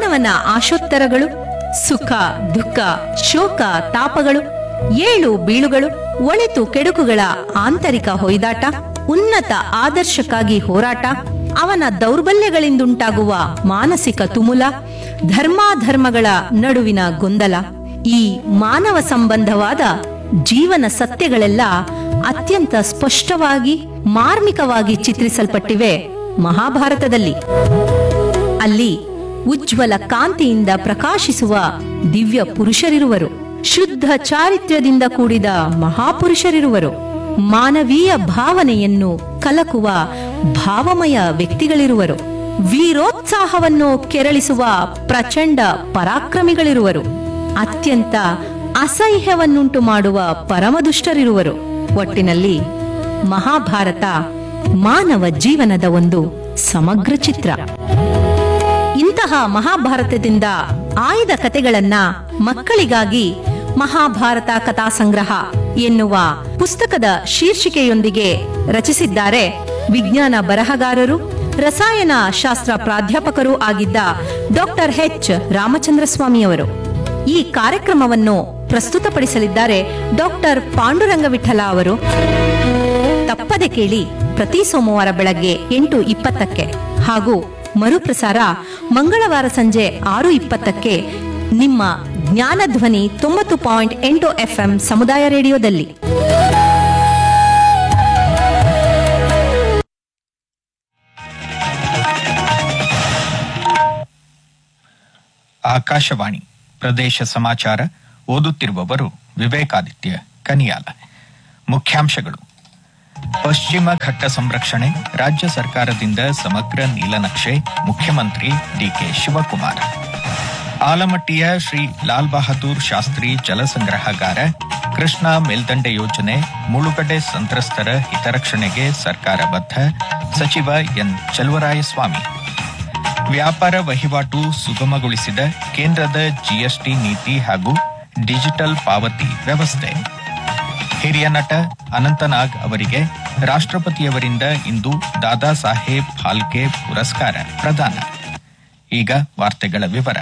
ಮಾನವನ ಆಶೋತ್ತರಗಳು ಸುಖ ದುಃಖ ಶೋಕ ತಾಪಗಳು ಏಳು ಬೀಳುಗಳು ಒಳಿತು ಕೆಡುಕುಗಳ ಆಂತರಿಕ ಹೊಯ್ದಾಟ ಉನ್ನತ ಆದರ್ಶಕ್ಕಾಗಿ ಹೋರಾಟ ಅವನ ದೌರ್ಬಲ್ಯಗಳಿಂದುಂಟಾಗುವ ಮಾನಸಿಕ ತುಮುಲ ಧರ್ಮಾಧರ್ಮಗಳ ನಡುವಿನ ಗೊಂದಲ ಈ ಮಾನವ ಸಂಬಂಧವಾದ ಜೀವನ ಸತ್ಯಗಳೆಲ್ಲ ಅತ್ಯಂತ ಸ್ಪಷ್ಟವಾಗಿ ಮಾರ್ಮಿಕವಾಗಿ ಚಿತ್ರಿಸಲ್ಪಟ್ಟಿವೆ ಮಹಾಭಾರತದಲ್ಲಿ ಅಲ್ಲಿ ಉಜ್ವಲ ಕಾಂತಿಯಿಂದ ಪ್ರಕಾಶಿಸುವ ದಿವ್ಯ ಪುರುಷರಿರುವರು ಶುದ್ಧ ಚಾರಿತ್ರ್ಯದಿಂದ ಕೂಡಿದ ಮಹಾಪುರುಷರಿರುವರು ಮಾನವೀಯ ಭಾವನೆಯನ್ನು ಕಲಕುವ ಭಾವಮಯ ವ್ಯಕ್ತಿಗಳಿರುವರು ವೀರೋತ್ಸಾಹವನ್ನು ಕೆರಳಿಸುವ ಪ್ರಚಂಡ ಪರಾಕ್ರಮಿಗಳಿರುವರು ಅತ್ಯಂತ ಅಸಹ್ಯವನ್ನುಂಟು ಮಾಡುವ ಪರಮದುಷ್ಟರಿರುವರು ಒಟ್ಟಿನಲ್ಲಿ ಮಹಾಭಾರತ ಮಾನವ ಜೀವನದ ಒಂದು ಸಮಗ್ರ ಚಿತ್ರ ಇಂತಹ ಮಹಾಭಾರತದಿಂದ ಆಯ್ದ ಕತೆಗಳನ್ನ ಮಕ್ಕಳಿಗಾಗಿ ಮಹಾಭಾರತ ಕಥಾ ಸಂಗ್ರಹ ಎನ್ನುವ ಪುಸ್ತಕದ ಶೀರ್ಷಿಕೆಯೊಂದಿಗೆ ರಚಿಸಿದ್ದಾರೆ ವಿಜ್ಞಾನ ಬರಹಗಾರರು ರಸಾಯನ ಶಾಸ್ತ್ರ ಪ್ರಾಧ್ಯಾಪಕರೂ ಆಗಿದ್ದ ಡಾಕ್ಟರ್ ಎಚ್ ರಾಮಚಂದ್ರ ಸ್ವಾಮಿಯವರು ಈ ಕಾರ್ಯಕ್ರಮವನ್ನು ಪ್ರಸ್ತುತಪಡಿಸಲಿದ್ದಾರೆ ಡಾಕ್ಟರ್ ಪಾಂಡುರಂಗ ವಿಠಲ ಅವರು ತಪ್ಪದೆ ಕೇಳಿ ಪ್ರತಿ ಸೋಮವಾರ ಬೆಳಗ್ಗೆ ಎಂಟು ಇಪ್ಪತ್ತಕ್ಕೆ ಹಾಗೂ ಮರುಪ್ರಸಾರ ಮಂಗಳವಾರ ಸಂಜೆ ಆರು ಇಪ್ಪತ್ತಕ್ಕೆ ನಿಮ್ಮ ಜ್ಞಾನಧ್ವನಿ ತೊಂಬತ್ತು ಪಾಯಿಂಟ್ ಎಂಟು ಎಫ್ಎಂ ಸಮುದಾಯ ರೇಡಿಯೋದಲ್ಲಿ ಆಕಾಶವಾಣಿ ಪ್ರದೇಶ ಸಮಾಚಾರ ಓದುತ್ತಿರುವವರು ವಿವೇಕಾದಿತ್ಯ ಕನಿಯಾಲ ಮುಖ್ಯಾಂಶಗಳು ಪಶ್ಚಿಮ ಘಟ್ಟ ಸಂರಕ್ಷಣೆ ರಾಜ್ಯ ಸರ್ಕಾರದಿಂದ ಸಮಗ್ರ ನೀಲನಕ್ಷೆ ಮುಖ್ಯಮಂತ್ರಿ ಡಿಕೆ ಶಿವಕುಮಾರ್ ಆಲಮಟ್ಟಿಯ ಶ್ರೀ ಲಾಲ್ ಬಹದ್ದೂರ್ ಶಾಸ್ತ್ರಿ ಜಲಸಂಗ್ರಹಗಾರ ಕೃಷ್ಣಾ ಮೇಲ್ದಂಡೆ ಯೋಜನೆ ಮುಳುಗಡೆ ಸಂತ್ರಸ್ತರ ಹಿತರಕ್ಷಣೆಗೆ ಸರ್ಕಾರ ಬದ್ಧ ಸಚಿವ ಎನ್ ಚಲುವರಾಯಸ್ವಾಮಿ ವ್ಯಾಪಾರ ವಹಿವಾಟು ಸುಗಮಗೊಳಿಸಿದ ಕೇಂದ್ರದ ಜಿಎಸ್ಟಿ ನೀತಿ ಹಾಗೂ ಡಿಜಿಟಲ್ ಪಾವತಿ ವ್ಯವಸ್ಥೆ ಹಿರಿಯ ನಟ ಅನಂತನಾಗ್ ಅವರಿಗೆ ರಾಷ್ಟ್ರಪತಿಯವರಿಂದ ಇಂದು ದಾದಾ ಸಾಹೇಬ್ ಫಾಲ್ಕೆ ಪುರಸ್ಕಾರ ಪ್ರದಾನ ಈಗ ವಾರ್ತೆಗಳ ವಿವರ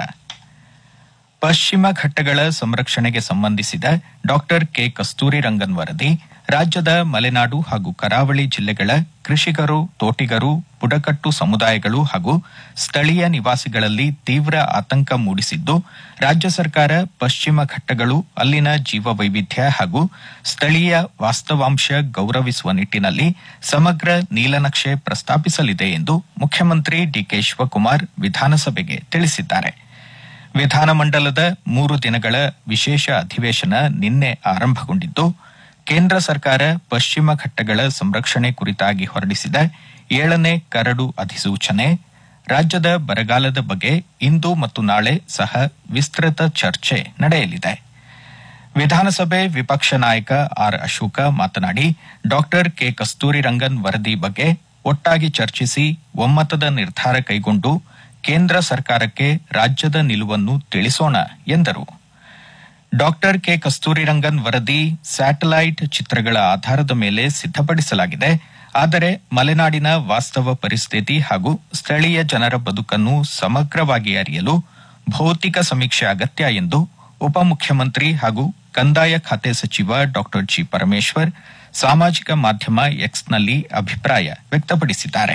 ಪಶ್ಚಿಮ ಘಟ್ಟಗಳ ಸಂರಕ್ಷಣೆಗೆ ಸಂಬಂಧಿಸಿದ ಡಾಕ್ಟರ್ ಕೆ ಕಸ್ತೂರಿ ರಂಗನ್ ವರದಿ ರಾಜ್ಯದ ಮಲೆನಾಡು ಹಾಗೂ ಕರಾವಳಿ ಜಿಲ್ಲೆಗಳ ಕೃಷಿಕರು ತೋಟಿಗರು ಬುಡಕಟ್ಟು ಸಮುದಾಯಗಳು ಹಾಗೂ ಸ್ಥಳೀಯ ನಿವಾಸಿಗಳಲ್ಲಿ ತೀವ್ರ ಆತಂಕ ಮೂಡಿಸಿದ್ದು ರಾಜ್ಯ ಸರ್ಕಾರ ಪಶ್ಚಿಮ ಘಟ್ಟಗಳು ಅಲ್ಲಿನ ಜೀವವೈವಿಧ್ಯ ಹಾಗೂ ಸ್ಥಳೀಯ ವಾಸ್ತವಾಂಶ ಗೌರವಿಸುವ ನಿಟ್ಟಿನಲ್ಲಿ ಸಮಗ್ರ ನೀಲನಕ್ಷೆ ಪ್ರಸ್ತಾಪಿಸಲಿದೆ ಎಂದು ಮುಖ್ಯಮಂತ್ರಿ ಡಿಕೆ ಶಿವಕುಮಾರ್ ವಿಧಾನಸಭೆಗೆ ತಿಳಿಸಿದ್ದಾರೆ ವಿಧಾನಮಂಡಲದ ಮೂರು ದಿನಗಳ ವಿಶೇಷ ಅಧಿವೇಶನ ನಿನ್ನೆ ಆರಂಭಗೊಂಡಿದ್ದು ಕೇಂದ್ರ ಸರ್ಕಾರ ಪಶ್ಚಿಮ ಘಟ್ಟಗಳ ಸಂರಕ್ಷಣೆ ಕುರಿತಾಗಿ ಹೊರಡಿಸಿದ ಏಳನೇ ಕರಡು ಅಧಿಸೂಚನೆ ರಾಜ್ಯದ ಬರಗಾಲದ ಬಗ್ಗೆ ಇಂದು ಮತ್ತು ನಾಳೆ ಸಹ ವಿಸ್ತೃತ ಚರ್ಚೆ ನಡೆಯಲಿದೆ ವಿಧಾನಸಭೆ ವಿಪಕ್ಷ ನಾಯಕ ಆರ್ ಅಶೋಕ ಮಾತನಾಡಿ ಡಾಕ್ಟರ್ ಕೆ ಕಸ್ತೂರಿ ರಂಗನ್ ವರದಿ ಬಗ್ಗೆ ಒಟ್ಟಾಗಿ ಚರ್ಚಿಸಿ ಒಮ್ಮತದ ನಿರ್ಧಾರ ಕೈಗೊಂಡು ಕೇಂದ್ರ ಸರ್ಕಾರಕ್ಕೆ ರಾಜ್ಯದ ನಿಲುವನ್ನು ತಿಳಿಸೋಣ ಎಂದರು ಡಾಕ್ಟರ್ ಕೆ ಕಸ್ತೂರಿರಂಗನ್ ವರದಿ ಸ್ಯಾಟಲೈಟ್ ಚಿತ್ರಗಳ ಆಧಾರದ ಮೇಲೆ ಸಿದ್ಧಪಡಿಸಲಾಗಿದೆ ಆದರೆ ಮಲೆನಾಡಿನ ವಾಸ್ತವ ಪರಿಸ್ಥಿತಿ ಹಾಗೂ ಸ್ಥಳೀಯ ಜನರ ಬದುಕನ್ನು ಸಮಗ್ರವಾಗಿ ಅರಿಯಲು ಭೌತಿಕ ಸಮೀಕ್ಷೆ ಅಗತ್ಯ ಎಂದು ಉಪಮುಖ್ಯಮಂತ್ರಿ ಹಾಗೂ ಕಂದಾಯ ಖಾತೆ ಸಚಿವ ಡಾಕ್ಟರ್ ಜಿ ಪರಮೇಶ್ವರ್ ಸಾಮಾಜಿಕ ಮಾಧ್ಯಮ ಎಕ್ಸ್ನಲ್ಲಿ ಅಭಿಪ್ರಾಯ ವ್ಯಕ್ತಪಡಿಸಿದ್ದಾರೆ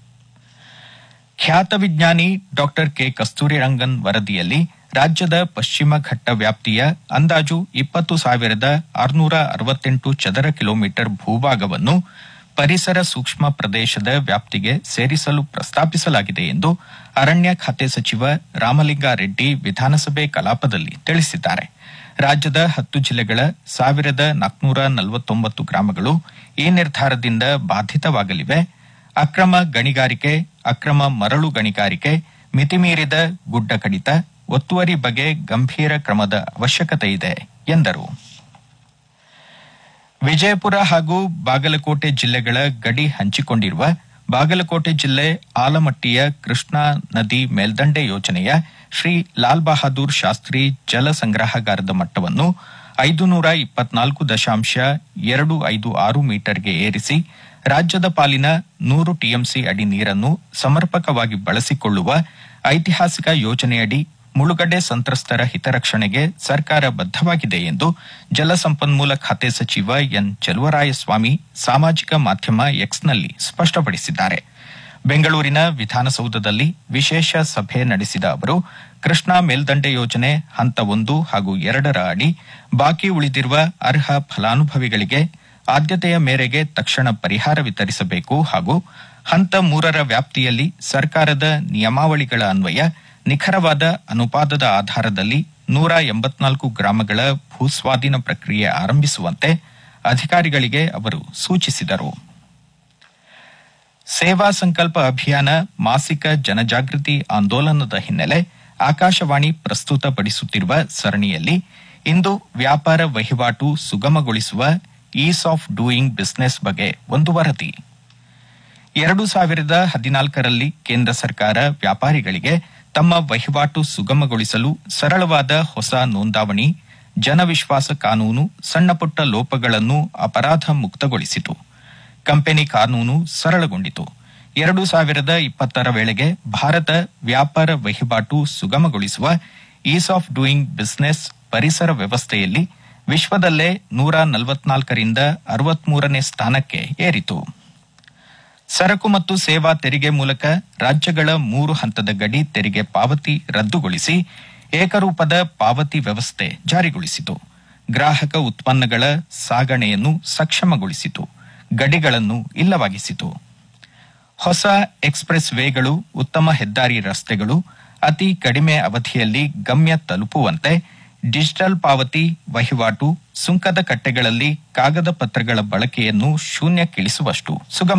ಖ್ಯಾತ ವಿಜ್ಞಾನಿ ಡಾಕ್ಟರ್ ಕೆ ಕಸ್ತೂರಿರಂಗನ್ ವರದಿಯಲ್ಲಿ ರಾಜ್ಯದ ಪಶ್ಚಿಮ ಘಟ್ಟ ವ್ಯಾಪ್ತಿಯ ಅಂದಾಜು ಇಪ್ಪತ್ತು ಸಾವಿರದ ಆರುನೂರ ಅರವತ್ತೆಂಟು ಚದರ ಕಿಲೋಮೀಟರ್ ಭೂಭಾಗವನ್ನು ಪರಿಸರ ಸೂಕ್ಷ್ಮ ಪ್ರದೇಶದ ವ್ಯಾಪ್ತಿಗೆ ಸೇರಿಸಲು ಪ್ರಸ್ತಾಪಿಸಲಾಗಿದೆ ಎಂದು ಅರಣ್ಯ ಖಾತೆ ಸಚಿವ ರಾಮಲಿಂಗಾರೆಡ್ಡಿ ವಿಧಾನಸಭೆ ಕಲಾಪದಲ್ಲಿ ತಿಳಿಸಿದ್ದಾರೆ ರಾಜ್ಯದ ಹತ್ತು ಜಿಲ್ಲೆಗಳ ಸಾವಿರದ ನಾಲ್ಕುನೂರ ನಲವತ್ತೊಂಬತ್ತು ಗ್ರಾಮಗಳು ಈ ನಿರ್ಧಾರದಿಂದ ಬಾಧಿತವಾಗಲಿವೆ ಅಕ್ರಮ ಗಣಿಗಾರಿಕೆ ಅಕ್ರಮ ಮರಳು ಗಣಿಗಾರಿಕೆ ಮಿತಿಮೀರಿದ ಗುಡ್ಡ ಕಡಿತ ಒತ್ತುವರಿ ಬಗ್ಗೆ ಗಂಭೀರ ಕ್ರಮದ ಅವಶ್ಯಕತೆ ಇದೆ ಎಂದರು ವಿಜಯಪುರ ಹಾಗೂ ಬಾಗಲಕೋಟೆ ಜಿಲ್ಲೆಗಳ ಗಡಿ ಹಂಚಿಕೊಂಡಿರುವ ಬಾಗಲಕೋಟೆ ಜಿಲ್ಲೆ ಆಲಮಟ್ಟಿಯ ಕೃಷ್ಣಾ ನದಿ ಮೇಲ್ದಂಡೆ ಯೋಜನೆಯ ಶ್ರೀ ಲಾಲ್ ಬಹದ್ದೂರ್ ಶಾಸ್ತ್ರಿ ಜಲ ಸಂಗ್ರಹಗಾರದ ಮಟ್ಟವನ್ನು ಐದು ನೂರ ಇಪ್ಪತ್ನಾಲ್ಕು ದಶಾಂಶ ಎರಡು ಐದು ಆರು ಮೀಟರ್ಗೆ ಏರಿಸಿ ರಾಜ್ಯದ ಪಾಲಿನ ನೂರು ಟಿಎಂಸಿ ಅಡಿ ನೀರನ್ನು ಸಮರ್ಪಕವಾಗಿ ಬಳಸಿಕೊಳ್ಳುವ ಐತಿಹಾಸಿಕ ಯೋಜನೆಯಡಿ ಮುಳುಗಡೆ ಸಂತ್ರಸ್ತರ ಹಿತರಕ್ಷಣೆಗೆ ಸರ್ಕಾರ ಬದ್ಧವಾಗಿದೆ ಎಂದು ಜಲಸಂಪನ್ಮೂಲ ಖಾತೆ ಸಚಿವ ಎನ್ ಚೆಲುವರಾಯಸ್ವಾಮಿ ಸಾಮಾಜಿಕ ಮಾಧ್ಯಮ ಎಕ್ಸ್ನಲ್ಲಿ ಸ್ಪಷ್ಟಪಡಿಸಿದ್ದಾರೆ ಬೆಂಗಳೂರಿನ ವಿಧಾನಸೌಧದಲ್ಲಿ ವಿಶೇಷ ಸಭೆ ನಡೆಸಿದ ಅವರು ಕೃಷ್ಣಾ ಮೇಲ್ದಂಡೆ ಯೋಜನೆ ಹಂತ ಒಂದು ಹಾಗೂ ಎರಡರ ಅಡಿ ಬಾಕಿ ಉಳಿದಿರುವ ಅರ್ಹ ಫಲಾನುಭವಿಗಳಿಗೆ ಆದ್ಯತೆಯ ಮೇರೆಗೆ ತಕ್ಷಣ ಪರಿಹಾರ ವಿತರಿಸಬೇಕು ಹಾಗೂ ಹಂತ ಮೂರರ ವ್ಯಾಪ್ತಿಯಲ್ಲಿ ಸರ್ಕಾರದ ನಿಯಮಾವಳಿಗಳ ಅನ್ವಯ ನಿಖರವಾದ ಅನುಪಾತದ ಆಧಾರದಲ್ಲಿ ನೂರ ಎಂಬತ್ನಾಲ್ಕು ಗ್ರಾಮಗಳ ಭೂಸ್ವಾಧೀನ ಪ್ರಕ್ರಿಯೆ ಆರಂಭಿಸುವಂತೆ ಅಧಿಕಾರಿಗಳಿಗೆ ಅವರು ಸೂಚಿಸಿದರು ಸೇವಾ ಸಂಕಲ್ಪ ಅಭಿಯಾನ ಮಾಸಿಕ ಜನಜಾಗೃತಿ ಆಂದೋಲನದ ಹಿನ್ನೆಲೆ ಆಕಾಶವಾಣಿ ಪ್ರಸ್ತುತಪಡಿಸುತ್ತಿರುವ ಸರಣಿಯಲ್ಲಿ ಇಂದು ವ್ಯಾಪಾರ ವಹಿವಾಟು ಸುಗಮಗೊಳಿಸುವ ಈಸ್ ಆಫ್ ಡೂಯಿಂಗ್ ಬಿಸಿನೆಸ್ ಬಗ್ಗೆ ಒಂದು ವರದಿ ಎರಡು ಸಾವಿರದ ಹದಿನಾಲ್ಕರಲ್ಲಿ ಕೇಂದ್ರ ಸರ್ಕಾರ ವ್ಯಾಪಾರಿಗಳಿಗೆ ತಮ್ಮ ವಹಿವಾಟು ಸುಗಮಗೊಳಿಸಲು ಸರಳವಾದ ಹೊಸ ನೋಂದಾವಣಿ ಜನವಿಶ್ವಾಸ ಕಾನೂನು ಸಣ್ಣಪುಟ್ಟ ಲೋಪಗಳನ್ನು ಅಪರಾಧ ಮುಕ್ತಗೊಳಿಸಿತು ಕಂಪನಿ ಕಾನೂನು ಸರಳಗೊಂಡಿತು ಎರಡು ಸಾವಿರದ ಇಪ್ಪತ್ತರ ವೇಳೆಗೆ ಭಾರತ ವ್ಯಾಪಾರ ವಹಿವಾಟು ಸುಗಮಗೊಳಿಸುವ ಈಸ್ ಆಫ್ ಡೂಯಿಂಗ್ ಬಿಸಿನೆಸ್ ಪರಿಸರ ವ್ಯವಸ್ಥೆಯಲ್ಲಿ ವಿಶ್ವದಲ್ಲೇ ನೂರ ನಲವತ್ನಾಲ್ಕರಿಂದ ಅರವತ್ಮೂರನೇ ಸ್ಥಾನಕ್ಕೆ ಏರಿತು ಸರಕು ಮತ್ತು ಸೇವಾ ತೆರಿಗೆ ಮೂಲಕ ರಾಜ್ಯಗಳ ಮೂರು ಹಂತದ ಗಡಿ ತೆರಿಗೆ ಪಾವತಿ ರದ್ದುಗೊಳಿಸಿ ಏಕರೂಪದ ಪಾವತಿ ವ್ಯವಸ್ಥೆ ಜಾರಿಗೊಳಿಸಿತು ಗ್ರಾಹಕ ಉತ್ಪನ್ನಗಳ ಸಾಗಣೆಯನ್ನು ಸಕ್ಷಮಗೊಳಿಸಿತು ಗಡಿಗಳನ್ನು ಇಲ್ಲವಾಗಿಸಿತು ಹೊಸ ಎಕ್ಸ್ಪ್ರೆಸ್ ವೇಗಳು ಉತ್ತಮ ಹೆದ್ದಾರಿ ರಸ್ತೆಗಳು ಅತಿ ಕಡಿಮೆ ಅವಧಿಯಲ್ಲಿ ಗಮ್ಯ ತಲುಪುವಂತೆ ಡಿಜಿಟಲ್ ಪಾವತಿ ವಹಿವಾಟು ಸುಂಕದ ಕಟ್ಟೆಗಳಲ್ಲಿ ಕಾಗದ ಪತ್ರಗಳ ಬಳಕೆಯನ್ನು ಶೂನ್ಯಕ್ಕಿಳಿಸುವಷ್ಟು ಸುಗಮ